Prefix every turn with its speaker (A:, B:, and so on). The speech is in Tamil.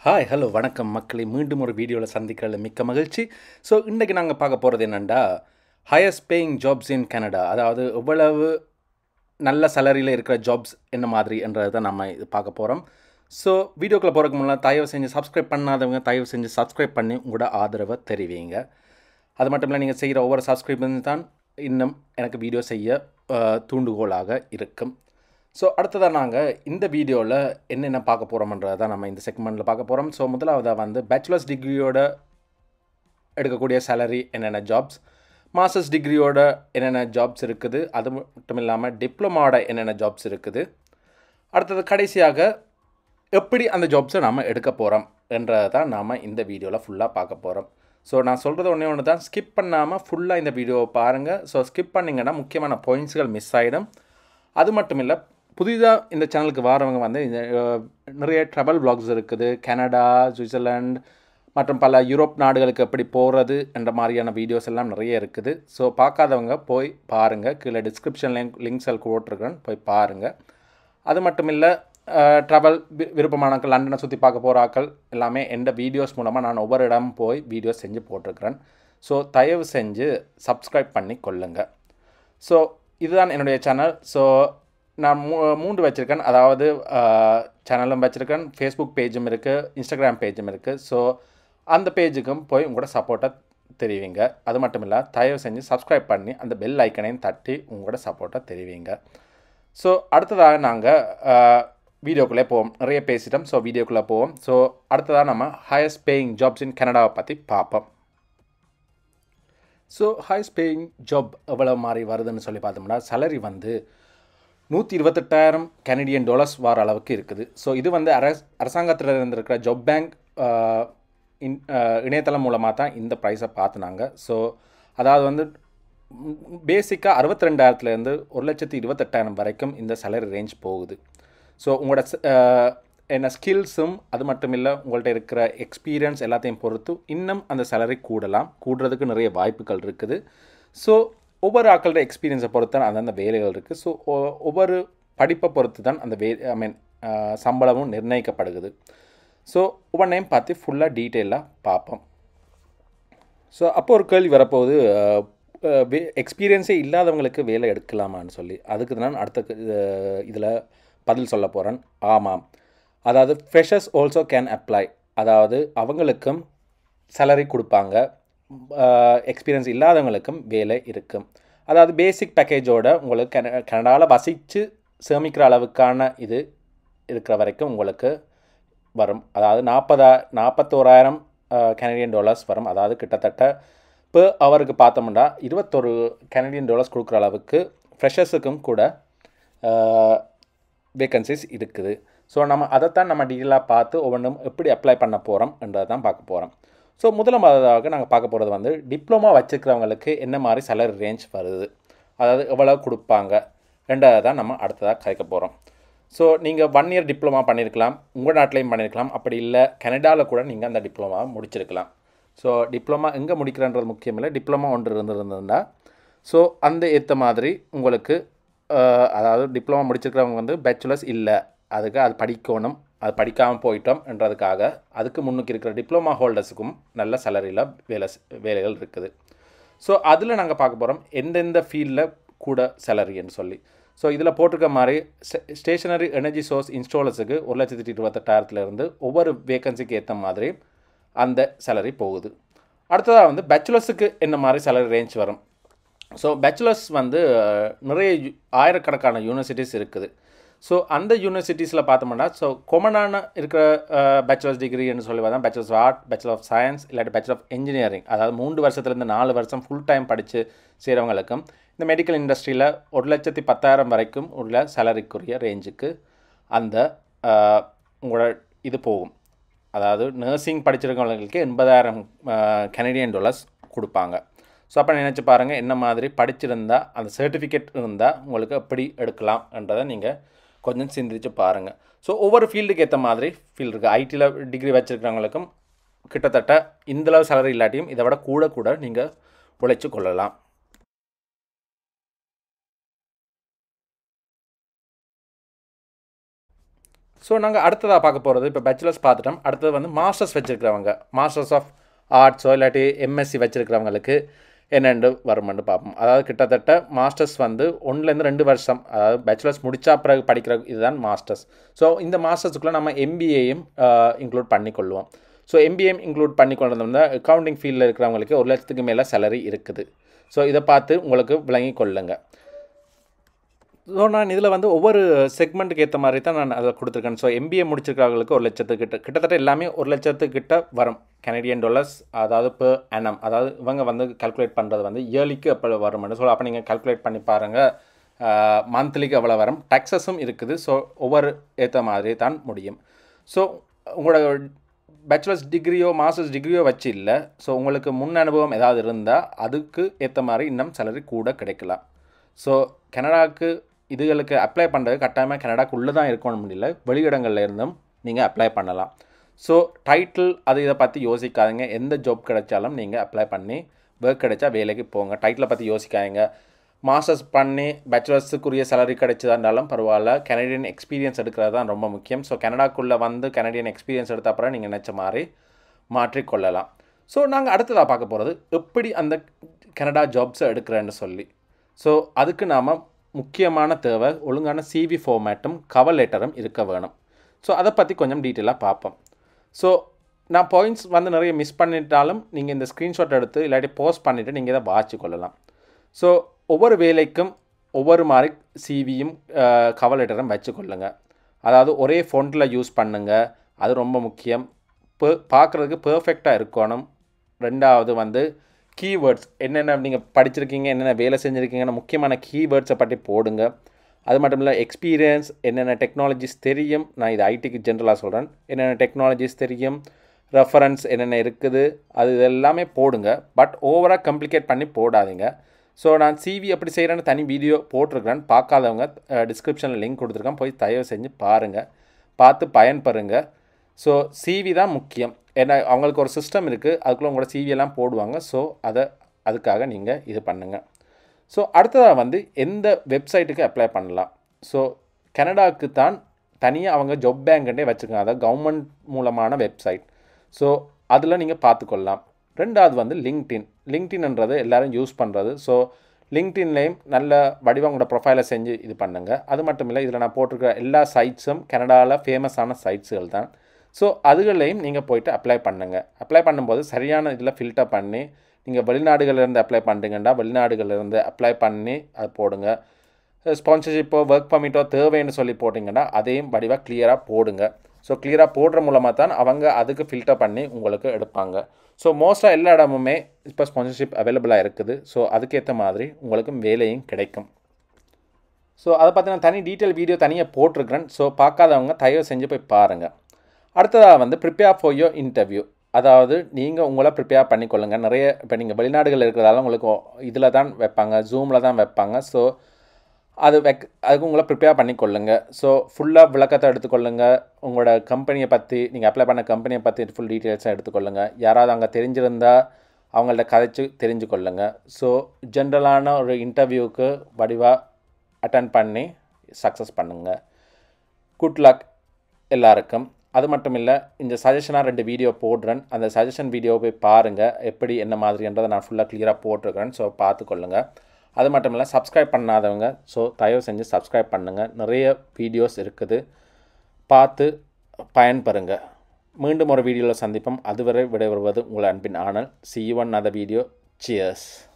A: ஹாய் ஹலோ வணக்கம் மக்களை மீண்டும் ஒரு வீடியோவில் சந்திக்கிறதுல மிக்க மகிழ்ச்சி ஸோ இன்றைக்கி நாங்கள் பார்க்க போகிறது என்னென்னா highest paying jobs in Canada அதாவது எவ்வளவு நல்ல சேலரியில் இருக்கிற ஜாப்ஸ் என்ன மாதிரி என்றதை தான் நம்ம இது பார்க்க போகிறோம் ஸோ வீடியோக்குள்ளே போகிறதுக்கு முன்னாடி தயவு செஞ்சு சப்ஸ்கிரைப் பண்ணாதவங்க தயவு செஞ்சு சப்ஸ்கிரைப் பண்ணி உங்களோட ஆதரவை தெரிவிங்க அது மட்டும் இல்லை நீங்கள் செய்கிற ஒவ்வொரு சப்ஸ்கிரைபும் தான் இன்னும் எனக்கு வீடியோ செய்ய அஹ், தூண்டுகோலாக இருக்கும் ஸோ அடுத்ததாக நாங்கள் இந்த வீடியோவில் என்னென்ன பார்க்க போகிறோம்ன்றதை தான் நம்ம இந்த செக்மெண்ட்டில் பார்க்க போகிறோம் ஸோ முதலாவதாக வந்து பேச்சுலர்ஸ் டிகிரியோட எடுக்கக்கூடிய சேலரி என்னென்ன ஜாப்ஸ் மாஸ்டர்ஸ் டிகிரியோட என்னென்ன ஜாப்ஸ் இருக்குது அது மட்டும் இல்லாமல் டிப்ளமாவோட என்னென்ன ஜாப்ஸ் இருக்குது அடுத்தது கடைசியாக எப்படி அந்த ஜாப்ஸை நாம் எடுக்க போகிறோம் என்றதை தான் நாம் இந்த வீடியோவில் ஃபுல்லாக பார்க்க போகிறோம் ஸோ நான் சொல்கிறது ஒன்றே ஒன்று தான் ஸ்கிப் பண்ணாமல் ஃபுல்லாக இந்த வீடியோவை பாருங்கள் ஸோ ஸ்கிப் பண்ணிங்கன்னா முக்கியமான பாயிண்ட்ஸ்கள் மிஸ் ஆகிடும் அது மட்டும் இல்லை புதிதாக இந்த சேனலுக்கு வரவங்க வந்து இந்த, அஹ், நிறைய ட்ராவல் vlogs இருக்குது கனடா சுவிட்சர்லாந்து மற்றும் பல யூரோப் நாடுகளுக்கு எப்படி போகிறது என்ற மாதிரியான வீடியோஸ் எல்லாம் நிறைய இருக்குது ஸோ பார்க்காதவங்க போய் பாருங்கள் கீழே டிஸ்கிரிப்ஷன் லிங்க் லிங்க்ஸ் எல்லாம் போட்டிருக்கேன் போய் பாருங்கள் அது மட்டும் இல்லை ட்ராவல் விருப்பமானாக்கள் லண்டனை சுற்றி பார்க்க போகிற ஆக்கள் எல்லாமே எந்த வீடியோஸ் மூலமாக நான் ஒவ்வொரு இடம் போய் வீடியோஸ் செஞ்சு போட்டிருக்கிறேன் ஸோ தயவு செஞ்சு சப்ஸ்கிரைப் பண்ணி கொள்ளுங்கள் ஸோ இதுதான் என்னுடைய சேனல் ஸோ நான் மூ மூன்று வச்சுருக்கேன் அதாவது சேனலும் வச்சுருக்கேன் ஃபேஸ்புக் பேஜும் இருக்குது இன்ஸ்டாகிராம் பேஜும் இருக்குது ஸோ அந்த பேஜுக்கும் போய் உங்களோட சப்போர்ட்டை தெரிவிங்க அது மட்டும் இல்லை தயவு செஞ்சு சப்ஸ்கிரைப் பண்ணி அந்த பெல் ஐக்கனையும் தட்டி உங்களோட சப்போர்ட்டை தெரிவிங்க ஸோ அடுத்ததாக நாங்கள் வீடியோக்குள்ளே போவோம் நிறைய பேசிட்டோம் ஸோ வீடியோக்குள்ளே போவோம் ஸோ அடுத்ததாக நம்ம ஹையஸ்ட் பேயிங் ஜாப்ஸ் இன் கனடாவை பற்றி பார்ப்போம் ஸோ ஹையஸ்ட் பேயிங் ஜாப் எவ்வளோ மாதிரி வருதுன்னு சொல்லி பார்த்தோம்னா salary வந்து நூற்றி இருபத்தெட்டாயிரம் கனடியன் டாலர்ஸ் வர அளவுக்கு இருக்குது ஸோ இது வந்து அரச அரசாங்கத்தில் இருந்திருக்கிற ஜாப் பேங்க் இன் இணையதளம் மூலமாக தான் இந்த ப்ரைஸை பார்த்துனாங்க ஸோ அதாவது வந்து பேசிக்காக அறுபத்தி ரெண்டாயிரத்துலேருந்து ஒரு லட்சத்தி இருபத்தெட்டாயிரம் வரைக்கும் இந்த salary ரேஞ்ச் போகுது ஸோ உங்களோட ச- அஹ், என்ன ஸ்கில்ஸும் அது மட்டும் இல்லை உங்கள்ட்ட இருக்கிற எக்ஸ்பீரியன்ஸ் எல்லாத்தையும் பொறுத்து இன்னும் அந்த salary கூடலாம் கூடுறதுக்கு நிறைய வாய்ப்புகள் இருக்குது ஸோ ஒவ்வொரு ஆக்களோட எக்ஸ்பீரியன்ஸை பொறுத்து தான் அந்தந்த வேலைகள் இருக்குது ஸோ ஒவ்வொரு படிப்பை பொறுத்து தான் அந்த வே ஐ மீன் சம்பளமும் நிர்ணயிக்கப்படுகிறது ஸோ ஒவ்வொன்றையும் பார்த்து ஃபுல்லாக டீட்டெயிலாக பார்ப்போம் ஸோ அப்போ ஒரு கேள்வி வரப்போகுது எக்ஸ்பீரியன்ஸே இல்லாதவங்களுக்கு வேலை எடுக்கலாமான்னு சொல்லி அதுக்கு தான் அடுத்த இதில் பதில் சொல்ல போகிறேன் ஆமாம் அதாவது ஃப்ரெஷர்ஸ் ஆல்சோ கேன் அப்ளை அதாவது அவங்களுக்கும் salary கொடுப்பாங்க எக்ஸ்பீரியன்ஸ் இல்லாதவங்களுக்கும் வேலை இருக்கும் அதாவது பேசிக் பேக்கேஜோட உங்களுக்கு கன கனடாவில் வசித்து சேமிக்கிற அளவுக்கான இது இருக்கிற வரைக்கும் உங்களுக்கு வரும் அதாவது நாற்பதா நாற்பத்தோராயிரம் கனடியன் டாலர்ஸ் வரும் அதாவது கிட்டத்தட்ட இப்போ அவருக்கு பார்த்தோம்னா இருபத்தொரு கனடியன் டாலர்ஸ் கொடுக்குற அளவுக்கு ஃப்ரெஷர்ஸுக்கும் கூட வேக்கன்சிஸ் இருக்குது ஸோ நம்ம அதைத்தான் நம்ம டீட்டெயிலாக பார்த்து ஒவ்வொன்றும் எப்படி அப்ளை பண்ண போகிறோம் என்றதை தான் பார்க்க போகிறோம் ஸோ முதலாவதாக நாங்கள் பார்க்க போகிறது வந்து டிப்ளமா வச்சுருக்கிறவங்களுக்கு என்ன மாதிரி salary ரேஞ்ச் வருது அதாவது எவ்வளோ கொடுப்பாங்க ரெண்டாவது தான் நம்ம அடுத்ததாக கேட்க போகிறோம் ஸோ நீங்கள் ஒன் இயர் டிப்ளமா பண்ணியிருக்கலாம் உங்கள் நாட்டிலையும் பண்ணியிருக்கலாம் அப்படி இல்லை கனடாவில் கூட நீங்கள் அந்த டிப்ளமா முடிச்சிருக்கலாம் ஸோ டிப்ளமா எங்கே முடிக்கிறன்றது முக்கியம் இல்லை டிப்ளமா ஒன்று இருந்திருந்ததுன்னா ஸோ அந்த ஏற்ற மாதிரி உங்களுக்கு அஹ், அதாவது டிப்ளமா முடிச்சிருக்கிறவங்க வந்து பேச்சுலர்ஸ் இல்லை அதுக்கு அது படிக்கணும் அது படிக்காமல் போயிட்டோம்ன்றதுக்காக அதுக்கு முன்னுக்கு இருக்கிற டிப்ளமா ஹோல்டர்ஸுக்கும் நல்ல சேலரியில் வேலை ஸ்- வேலைகள் இருக்குது ஸோ அதில் நாங்கள் பார்க்க போகிறோம் எந்தெந்த ஃபீல்டில் கூட சேலரின்னு சொல்லி ஸோ இதில் போட்டிருக்க மாதிரி ஸ்டேஷனரி எனர்ஜி சோர்ஸ் இன்ஸ்டாலர்ஸுக்கு ஒரு லட்சத்தி இருபத்தெட்டாயிரத்துலேருந்து ஒவ்வொரு வேகன்சிக்கு ஏற்ற மாதிரி அந்த சேலரி போகுது அடுத்ததாக வந்து பேச்சுலர்ஸுக்கு என்ன மாதிரி சேலரி ரேஞ்ச் வரும் ஸோ பேச்சுலர்ஸ் வந்து அஹ், நிறைய யு- ஆயிரக்கணக்கான யூனிவர்சிட்டிஸ் இருக்குது ஸோ அந்த யூனிவர்சிட்டிஸில் பார்த்தோம்னா ஸோ கொமனான இருக்கிற பேச்சுலர்ஸ் டிகிரின்னு சொல்லி பார்த்தா bachelors of art bachelor of science இல்லாட்டி பேச்சுலர் ஆஃப் இன்ஜினியரிங் அதாவது மூன்று வருஷத்துலேருந்து நாலு வருஷம் ஃபுல் டைம் படித்து செய்கிறவங்களுக்கும் இந்த மெடிக்கல் இண்டஸ்ட்ரியில் ஒரு லட்சத்தி பத்தாயிரம் வரைக்கும் உள்ள சேலரிக்குரிய ரேஞ்சுக்கு அந்த அஹ், உங்களோட இது போகும் அதாவது நர்சிங் படிச்சிருக்கவங்களுக்கு எண்பதாயிரம் கனடியன் டாலர்ஸ் கொடுப்பாங்க ஸோ அப்போ நினச்சி பாருங்கள் என்ன மாதிரி படிச்சிருந்தா அந்த சர்டிஃபிகேட் இருந்தால் உங்களுக்கு எப்படி எடுக்கலாம்ன்றதை நீங்கள் கொஞ்சம் சிந்திச்சு பாருங்கள் ஸோ ஒவ்வொரு ஃபீல்டுக்கு ஏற்ற மாதிரி ஃபீல்டு இருக்குது ஐடியில் டிகிரி வச்சுருக்கிறவங்களுக்கும் கிட்டத்தட்ட இந்தளவு சேலரி இல்லாட்டியும் இதை விட கூட கூட நீங்கள் உழைச்சி கொள்ளலாம் ஸோ நாங்கள் அடுத்ததாக பார்க்க போகிறது இப்போ பேச்சுலர்ஸ் பார்த்துட்டோம் அடுத்தது வந்து மாஸ்டர்ஸ் வச்சுருக்கிறவங்க மாஸ்டர்ஸ் ஆஃப் ஆர்ட்ஸோ இல்லாட்டி எம்எஸ்சி வச்சுருக்கிறவங்களுக்கு என்னென்று வருமென்று பார்ப்போம் அதாவது கிட்டத்தட்ட மாஸ்டர்ஸ் வந்து ஒன்றுலேருந்து ரெண்டு வருஷம் அதாவது பேச்சுலர்ஸ் முடித்தா பிறகு படிக்கிற இதுதான் மாஸ்டர்ஸ் ஸோ இந்த மாஸ்டர்ஸுக்குள்ளே நம்ம எம்பிஏயும் இன்க்ளூட் பண்ணிக்கொள்வோம் ஸோ எம்பிஏம் இன்க்ளூட் பண்ணிக்கொண்டது வந்து அக்கௌண்டிங் ஃபீல்டில் இருக்கிறவங்களுக்கு ஒரு லட்சத்துக்கு மேலே சேலரி இருக்குது ஸோ இதை பார்த்து உங்களுக்கு விளங்கி கொள்ளுங்கள் ஸோ நான் இதில் வந்து ஒவ்வொரு செக்மெண்ட்டுக்கு ஏற்ற மாதிரி தான் நான் அதை கொடுத்துருக்கேன் ஸோ எம்பிஏ முடிச்சிருக்கிறவங்களுக்கு ஒரு லட்சத்துக்கிட்ட கிட்டத்தட்ட எல்லாமே ஒரு லட்சத்துக்கிட்ட வரும் கனடியன் டாலர்ஸ் அதாவது இப்போ அனம் அதாவது இவங்க வந்து கால்குலேட் பண்ணுறது வந்து இயர்லிக்கு எப்போ வரும்னு ஸோ அப்போ நீங்கள் கால்குலேட் பண்ணி பாருங்கள் மந்த்லிக்கு எவ்வளோ வரும் டேக்ஸஸும் இருக்குது ஸோ ஒவ்வொரு ஏற்ற மாதிரி தான் முடியும் ஸோ உங்களோட பேச்சுலர்ஸ் டிகிரியோ மாஸ்டர்ஸ் டிகிரியோ வச்சு இல்லை ஸோ உங்களுக்கு முன் அனுபவம் ஏதாவது இருந்தால் அதுக்கு ஏற்ற மாதிரி இன்னும் சேலரி கூட கிடைக்கலாம் ஸோ கனடாவுக்கு இதுகளுக்கு அப்ளை பண்ணுறது கட்டாயமாக கனடாக்குள்ளே தான் இருக்கணும் முடியல வெளியிடங்கள்ல இருந்தும் நீங்கள் அப்ளை பண்ணலாம் ஸோ டைட்டில் அது இதை பற்றி யோசிக்காதீங்க எந்த ஜாப் கிடைச்சாலும் நீங்கள் அப்ளை பண்ணி ஒர்க் கிடைச்சா வேலைக்கு போங்க டைட்டிலை பற்றி யோசிக்காதீங்க மாஸ்டர்ஸ் பண்ணி பேச்சுலர்ஸுக்குரிய சேலரி கிடைச்சதாண்டாலும் பரவாயில்ல கனடியன் எக்ஸ்பீரியன்ஸ் எடுக்கிறது தான் ரொம்ப முக்கியம் ஸோ கனடாக்குள்ளே வந்து கனடியன் எக்ஸ்பீரியன்ஸ் எடுத்த அப்புறம் நீங்கள் நினச்ச மாதிரி மாற்றிக்கொள்ளலாம் ஸோ நாங்கள் அடுத்ததாக பார்க்க போகிறது எப்படி அந்த கனடா ஜாப்ஸை எடுக்கிறேன்னு சொல்லி ஸோ அதுக்கு நாம் முக்கியமான தேவை ஒழுங்கான சிவி ஃபார்மேட்டும் கவர் லெட்டரும் இருக்க வேணும் ஸோ அதை பற்றி கொஞ்சம் டீட்டெயிலாக பார்ப்போம் ஸோ நான் பாயிண்ட்ஸ் வந்து நிறைய மிஸ் பண்ணிட்டாலும் நீங்கள் இந்த ஸ்க்ரீன்ஷாட் எடுத்து இல்லாட்டி போஸ்ட் பண்ணிவிட்டு நீங்கள் இதை வாட்சி கொள்ளலாம் ஸோ ஒவ்வொரு வேலைக்கும் ஒவ்வொரு மாதிரி சிவியும் கவர் லெட்டரும் வச்சுக்கொள்ளுங்க அதாவது ஒரே ஃபோனில் யூஸ் பண்ணுங்கள் அது ரொம்ப முக்கியம் இப்போ பார்க்குறதுக்கு பர்ஃபெக்டாக இருக்கணும் ரெண்டாவது வந்து கீவேர்ட்ஸ் என்னென்ன நீங்கள் படிச்சிருக்கீங்க என்னென்ன வேலை செஞ்சுருக்கீங்கன்னு முக்கியமான கீவேர்ட்ஸை பற்றி போடுங்க அது மட்டும் இல்லை எக்ஸ்பீரியன்ஸ் என்னென்ன டெக்னாலஜிஸ் தெரியும் நான் இது ஐடிக்கு ஜென்ரலாக சொல்கிறேன் என்னென்ன டெக்னாலஜிஸ் தெரியும் ரெஃபரன்ஸ் என்னென்ன இருக்குது அது எல்லாமே போடுங்க பட் ஓவராக கம்ப்ளிகேட் பண்ணி போடாதீங்க ஸோ நான் சிவி எப்படி செய்கிறேன்னு தனி வீடியோ போட்டிருக்கிறேன் பார்க்காதவங்க டிஸ்கிரிப்ஷனில் லிங்க் கொடுத்துருக்கேன் போய் தயவு செஞ்சு பாருங்கள் பார்த்து பயன்பெறுங்க ஸோ சிவி தான் முக்கியம் ஏன்னா அவங்களுக்கு ஒரு சிஸ்டம் இருக்குது அதுக்குள்ளே உங்களோட சிவியெல்லாம் போடுவாங்க ஸோ அதை அதுக்காக நீங்கள் இது பண்ணுங்கள் ஸோ அடுத்ததாக வந்து எந்த வெப்சைட்டுக்கு அப்ளை பண்ணலாம் ஸோ கனடாவுக்கு தான் தனியாக அவங்க ஜாப் பேங்க்ண்டே வச்சுருக்காங்க அதாவது கவர்மெண்ட் மூலமான வெப்சைட் ஸோ அதில் நீங்கள் பார்த்துக்கொள்ளலாம் ரெண்டாவது வந்து லிங்க்டின் லிங்க்டின்ன்றது எல்லோரும் யூஸ் பண்ணுறது ஸோ லிங்க்டின்லேயும் நல்ல வடிவம் உங்களோட ப்ரொஃபைலை செஞ்சு இது பண்ணுங்கள் அது மட்டும் இல்லை இதில் நான் போட்டிருக்கிற எல்லா சைட்ஸும் கனடாவில் ஃபேமஸான சைட்ஸுகள் தான் ஸோ அதுகளையும் நீங்கள் போயிட்டு அப்ளை பண்ணுங்கள் அப்ளை பண்ணும்போது சரியான இதில் ஃபில்டர் பண்ணி நீங்கள் வெளிநாடுகளிலேருந்து அப்ளை பண்ணுறீங்கன்னா வெளிநாடுகளிலேருந்து அப்ளை பண்ணி அதை போடுங்க ஸ்பான்சர்ஷிப்போ ஒர்க் பர்மிட்டோ தேவைன்னு சொல்லி போட்டிங்கன்னா அதையும் வடிவாக கிளியராக போடுங்க ஸோ கிளியராக போடுற மூலமாக தான் அவங்க அதுக்கு ஃபில்டர் பண்ணி உங்களுக்கு எடுப்பாங்க ஸோ மோஸ்ட்டாக எல்லா இடமுமே இப்போ ஸ்பான்சர்ஷிப் அவைலபிளாக இருக்குது ஸோ அதுக்கேற்ற மாதிரி உங்களுக்கு வேலையும் கிடைக்கும் ஸோ அதை பற்றி நான் தனி டீட்டெயில் வீடியோ தனியாக போட்டிருக்கிறேன் ஸோ பார்க்காதவங்க தயவு செஞ்சு போய் பாருங்கள் அடுத்ததாக வந்து ப்ரிப்பேர் ஃபார் யோர் இன்டர்வியூ அதாவது நீங்கள் உங்களை ப்ரிப்பேர் பண்ணிக்கொள்ளுங்கள் நிறைய இப்போ நீங்கள் வெளிநாடுகள் இருக்கிறதால உங்களுக்கு இதில் தான் வைப்பாங்க ஜூமில் தான் வைப்பாங்க ஸோ அது வெக் அதுக்கு உங்களை ப்ரிப்பேர் பண்ணிக்கொள்ளுங்க ஸோ ஃபுல்லாக விளக்கத்தை எடுத்துக்கொள்ளுங்க உங்களோட கம்பெனியை பற்றி நீங்கள் அப்ளை பண்ண கம்பெனியை பற்றி ஃபுல் டீட்டெயில்ஸாக எடுத்துக்கொள்ளுங்க யாராவது அங்கே தெரிஞ்சிருந்தால் அவங்கள்ட்ட கதைச்சு தெரிஞ்சுக்கொள்ளுங்க ஸோ ஜென்ரலான ஒரு இன்டர்வியூவுக்கு வடிவாக அட்டன் பண்ணி சக்ஸஸ் பண்ணுங்கள் குட் லக் எல்லாருக்கும் அது மட்டும் இல்லை இந்த சஜஷனாக ரெண்டு வீடியோ போடுறேன் அந்த சஜஷன் வீடியோவை போய் பாருங்கள் எப்படி என்ன மாதிரின்றதை நான் ஃபுல்லாக கிளியராக போட்டிருக்கிறேன் ஸோ பார்த்துக்கொள்ளுங்கள் அது மட்டும் இல்லை சப்ஸ்கிரைப் பண்ணாதவங்க ஸோ தயவு செஞ்சு சப்ஸ்கிரைப் பண்ணுங்கள் நிறைய வீடியோஸ் இருக்குது பார்த்து பயன்பெறுங்க மீண்டும் ஒரு வீடியோவில் சந்திப்போம் அதுவரை விடைபெறுவது உங்கள் அன்பின் ஆனல் சி ஒன் அந்த வீடியோ சியர்ஸ்